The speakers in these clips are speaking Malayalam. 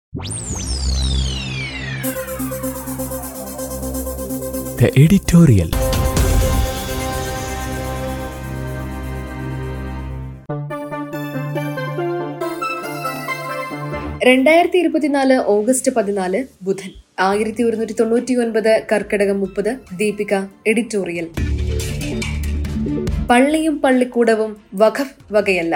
The editorial. രണ്ടായിരത്തി ഇരുപത്തിനാല് ഓഗസ്റ്റ് പതിനാല് ബുധൻ ആയിരത്തി ഒരുന്നൂറ്റി തൊണ്ണൂറ്റി ഒൻപത് കർക്കിടകം മുപ്പത് ദീപിക എഡിറ്റോറിയൽ പള്ളിയും പള്ളിക്കൂടവും വഖഫ് വകയല്ല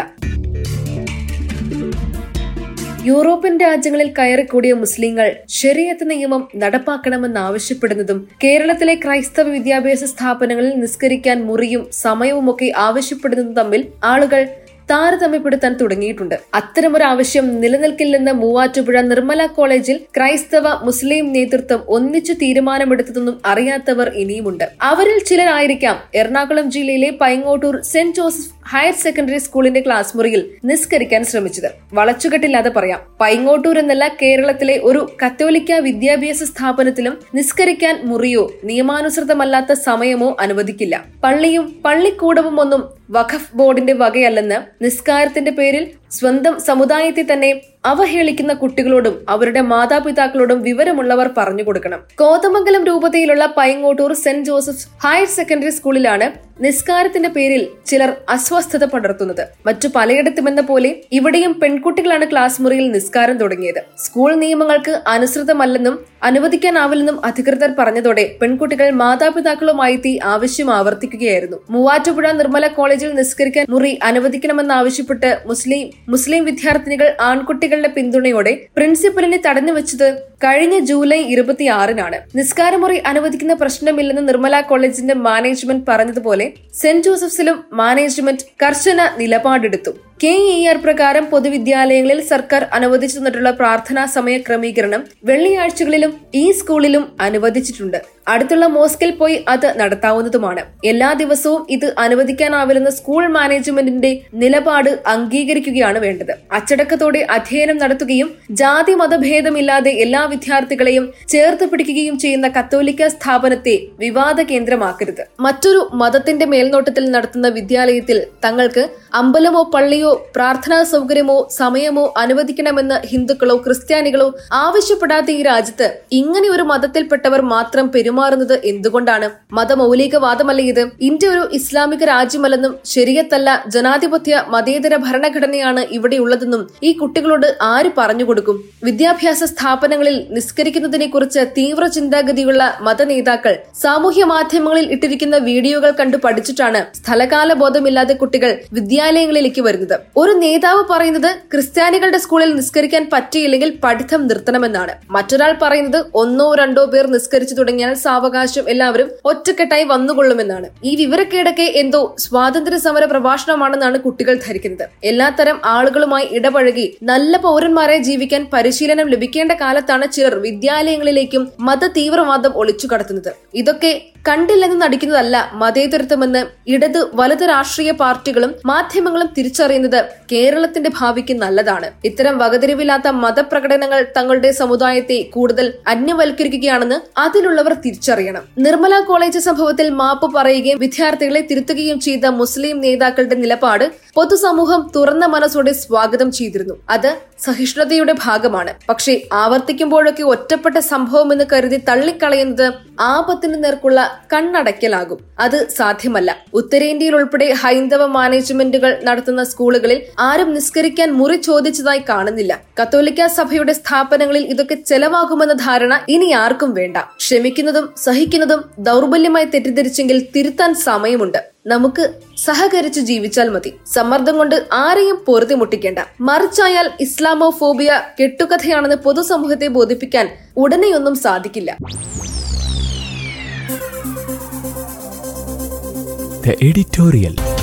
യൂറോപ്യൻ രാജ്യങ്ങളിൽ കയറിക്കൂടിയ മുസ്ലിങ്ങൾ ശരിയത്ത് നിയമം നടപ്പാക്കണമെന്നാവശ്യപ്പെടുന്നതും കേരളത്തിലെ ക്രൈസ്തവ വിദ്യാഭ്യാസ സ്ഥാപനങ്ങളിൽ നിസ്കരിക്കാൻ മുറിയും സമയവുമൊക്കെ ആവശ്യപ്പെടുന്നതും തമ്മിൽ ആളുകൾ താരതമ്യപ്പെടുത്താൻ തുടങ്ങിയിട്ടുണ്ട് അത്തരമൊരു ആവശ്യം നിലനിൽക്കില്ലെന്ന് മൂവാറ്റുപുഴ നിർമ്മല കോളേജിൽ ക്രൈസ്തവ മുസ്ലിം നേതൃത്വം ഒന്നിച്ചു തീരുമാനമെടുത്തതൊന്നും അറിയാത്തവർ ഇനിയുമുണ്ട് അവരിൽ ചിലരായിരിക്കാം എറണാകുളം ജില്ലയിലെ Paingottoor Saint Joseph higher secondary സ്കൂളിന്റെ ക്ലാസ് മുറിയിൽ നിസ്കരിക്കാൻ ശ്രമിച്ചത് വളച്ചുകെട്ടില്ലാതെ പറയാം പൈങ്ങോട്ടൂർ എന്നല്ല കേരളത്തിലെ ഒരു കത്തോലിക്ക വിദ്യാഭ്യാസ സ്ഥാപനത്തിലും നിസ്കരിക്കാൻ മുറിയോ നിയമാനുസൃതമല്ലാത്ത സമയമോ അനുവദിക്കില്ല പള്ളിയും പള്ളിക്കൂടവും ഒന്നും വഖഫ് ബോർഡിന്റെ വകയല്ലെന്ന് നിസ്കാരത്തിന്റെ പേരിൽ സ്വന്തം സമുദായത്തെ തന്നെ അവഹേളിക്കുന്ന കുട്ടികളോടും അവരുടെ മാതാപിതാക്കളോടും വിവരമുള്ളവർ പറഞ്ഞു കൊടുക്കണം കോതമംഗലം രൂപതയിലുള്ള Paingottoor Saint Joseph higher secondary സ്കൂളിലാണ് നിസ്കാരത്തിന്റെ പേരിൽ ചിലർ അസ്വസ്ഥത പടർത്തുന്നത് മറ്റു പലയിടത്തുമെന്ന പോലെ ഇവിടെയും പെൺകുട്ടികളാണ് ക്ലാസ് മുറിയിൽ നിസ്കാരം തുടങ്ങിയത് സ്കൂൾ നിയമങ്ങൾക്ക് അനുസൃതമല്ലെന്നും അനുവദിക്കാനാവില്ലെന്നും അധികൃതർ പറഞ്ഞതോടെ പെൺകുട്ടികൾ മാതാപിതാക്കളുമായി എത്തി ആവശ്യം ആവർത്തിക്കുകയായിരുന്നു മൂവാറ്റുപുഴ നിർമ്മല കോളേജിൽ നിസ്കരിക്കാൻ മുറി അനുവദിക്കണമെന്നാവശ്യപ്പെട്ട് മുസ്ലിം മുസ്ലിം വിദ്യാർത്ഥിനികൾ ആൺകുട്ടികളുടെ പിന്തുണയോടെ പ്രിൻസിപ്പലിനെ തടഞ്ഞു വെച്ചത് കഴിഞ്ഞ ജൂലൈ ഇരുപത്തിയാറിനാണ് നിസ്കാരമുറി അനുവദിക്കുന്ന പ്രശ്നമില്ലെന്ന് നിർമ്മല കോളേജിന്റെ മാനേജ്മെന്റ് പറഞ്ഞതുപോലെ സെന്റ് ജോസഫ്സിലും മാനേജ്മെന്റ് കർശന നിലപാടെടുത്തു കെ ഇ ആർ പ്രകാരം പൊതുവിദ്യാലയങ്ങളിൽ സർക്കാർ അനുവദിച്ചു തന്നിട്ടുള്ള പ്രാർത്ഥനാ സമയ ക്രമീകരണം വെള്ളിയാഴ്ചകളിലും ഈ സ്കൂളിലും അനുവദിച്ചിട്ടുണ്ട് അടുത്തുള്ള മോസ്കിൽ പോയി അത് നടത്താവുന്നതുമാണ് എല്ലാ ദിവസവും ഇത് അനുവദിക്കാനാവില്ലെന്ന സ്കൂൾ മാനേജ്മെന്റിന്റെ നിലപാട് അംഗീകരിക്കുകയാണ് വേണ്ടത് അച്ചടക്കത്തോടെ അധ്യയനം നടത്തുകയും ജാതി മതഭേദമില്ലാതെ എല്ലാ വിദ്യാർത്ഥികളെയും ചേർത്ത് പിടിക്കുകയും ചെയ്യുന്ന കത്തോലിക്ക സ്ഥാപനത്തെ വിവാദ കേന്ദ്രമാക്കരുത് മറ്റൊരു മതത്തിന്റെ മേൽനോട്ടത്തിൽ നടത്തുന്ന വിദ്യാലയത്തിൽ തങ്ങൾക്ക് അമ്പലമോ പള്ളിയോ പ്രാർത്ഥനാ സൗകര്യമോ സമയമോ അനുവദിക്കണമെന്ന് ഹിന്ദുക്കളോ ക്രിസ്ത്യാനികളോ ആവശ്യപ്പെടാത്ത ഈ രാജ്യത്ത് ഇങ്ങനെ ഒരു മതത്തിൽപ്പെട്ടവർ മാത്രം പെരുമാറുന്നത് എന്തുകൊണ്ടാണ് മതമൗലികവാദമല്ല ഇത് ഇന്ത്യ ഒരു ഇസ്ലാമിക രാജ്യമല്ലെന്നും ശരിയത്തല്ല ജനാധിപത്യ മതേതര ഭരണഘടനയാണ് ഇവിടെയുള്ളതെന്നും ഈ കുട്ടികളോട് ആര് പറഞ്ഞു കൊടുക്കും വിദ്യാഭ്യാസ സ്ഥാപനങ്ങളിൽ നിസ്കരിക്കുന്നതിനെ കുറിച്ച് തീവ്ര ചിന്താഗതിയുള്ള മതനേതാക്കൾ സാമൂഹ്യ മാധ്യമങ്ങളിൽ ഇട്ടിരിക്കുന്ന വീഡിയോകൾ കണ്ടു പഠിച്ചിട്ടാണ് സ്ഥലകാല ബോധമില്ലാതെ കുട്ടികൾ വിദ്യാലയങ്ങളിലേക്ക് വരുന്നത് ഒരു നേതാവ് പറയുന്നത് ക്രിസ്ത്യാനികളുടെ സ്കൂളിൽ നിസ്കരിക്കാൻ പറ്റിയില്ലെങ്കിൽ പഠിത്തം നിർത്തണമെന്നാണ് മറ്റൊരാൾ പറയുന്നത് ഒന്നോ രണ്ടോ പേർ നിസ്കരിച്ചു തുടങ്ങിയാൽ സാവകാശം എല്ലാവരും ഒറ്റക്കെട്ടായി വന്നുകൊള്ളുമെന്നാണ് ഈ വിവരക്കേടൊക്കെ എന്തോ സ്വാതന്ത്ര്യ സമര പ്രഭാഷണമാണെന്നാണ് കുട്ടികൾ ധരിക്കുന്നത് എല്ലാത്തരം ആളുകളുമായി ഇടപഴകി നല്ല പൗരന്മാരെ ജീവിക്കാൻ പരിശീലനം ലഭിക്കേണ്ട കാലത്താണ് ചിലർ വിദ്യാലയങ്ങളിലേക്കും മത തീവ്രവാദം ഒളിച്ചു കടത്തുന്നത് ഇതൊക്കെ കണ്ടില്ലെന്ന് നടിക്കുന്നതല്ല മതേതരത്വമെന്ന് ഇടത് വലത് രാഷ്ട്രീയ പാർട്ടികളും മാധ്യമങ്ങളും തിരിച്ചറിയുന്നത് കേരളത്തിന്റെ ഭാവിക്ക് നല്ലതാണ് ഇത്തരം വകതിരിവില്ലാത്ത മതപ്രകടനങ്ങൾ തങ്ങളുടെ സമുദായത്തെ കൂടുതൽ അന്യവൽക്കരിക്കുകയാണെന്ന് അതിലുള്ളവർ തിരിച്ചറിയണം നിർമ്മല കോളേജ് സംഭവത്തിൽ മാപ്പ് പറയുകയും വിദ്യാർത്ഥികളെ തിരുത്തുകയും ചെയ്ത മുസ്ലിം നേതാക്കളുടെ നിലപാട് പൊതുസമൂഹം തുറന്ന മനസ്സോടെ സ്വാഗതം ചെയ്തിരുന്നു അത് സഹിഷ്ണുതയുടെ ഭാഗമാണ് പക്ഷേ ആവർത്തിക്കുമ്പോഴൊക്കെ ഒറ്റപ്പെട്ട സംഭവമെന്ന് കരുതി തള്ളിക്കളയുന്നത് ആപത്തിന് നേർക്കുള്ള കണ്ണടയ്ക്കലാകും അത് സാധ്യമല്ല ഉത്തരേന്ത്യയിൽ ഉൾപ്പെടെ ഹൈന്ദവ മാനേജ്മെന്റുകൾ നടത്തുന്ന സ്കൂളുകളിൽ ആരും നിസ്കരിക്കാൻ മുറി ചോദിച്ചതായി കാണുന്നില്ല കത്തോലിക്ക സഭയുടെ സ്ഥാപനങ്ങളിൽ ഇതൊക്കെ ചെലവാകുമെന്ന ധാരണ ഇനി ആർക്കും വേണ്ട ക്ഷമിക്കുന്നതും സഹിക്കുന്നതും ദൗർബല്യമായി തെറ്റിദ്ധരിച്ചെങ്കിൽ തിരുത്താൻ സമയമുണ്ട് നമുക്ക് സഹകരിച്ച് ജീവിച്ചാൽ മതി സമ്മർദ്ദം കൊണ്ട് ആരെയും പൊറുതി മുട്ടിക്കേണ്ട മറിച്ചായാൽ ഇസ്ലാമോ ഫോബിയ കെട്ടുകഥയാണെന്ന് പൊതുസമൂഹത്തെ ബോധിപ്പിക്കാൻ ഉടനെയൊന്നും സാധിക്കില്ല The editorial.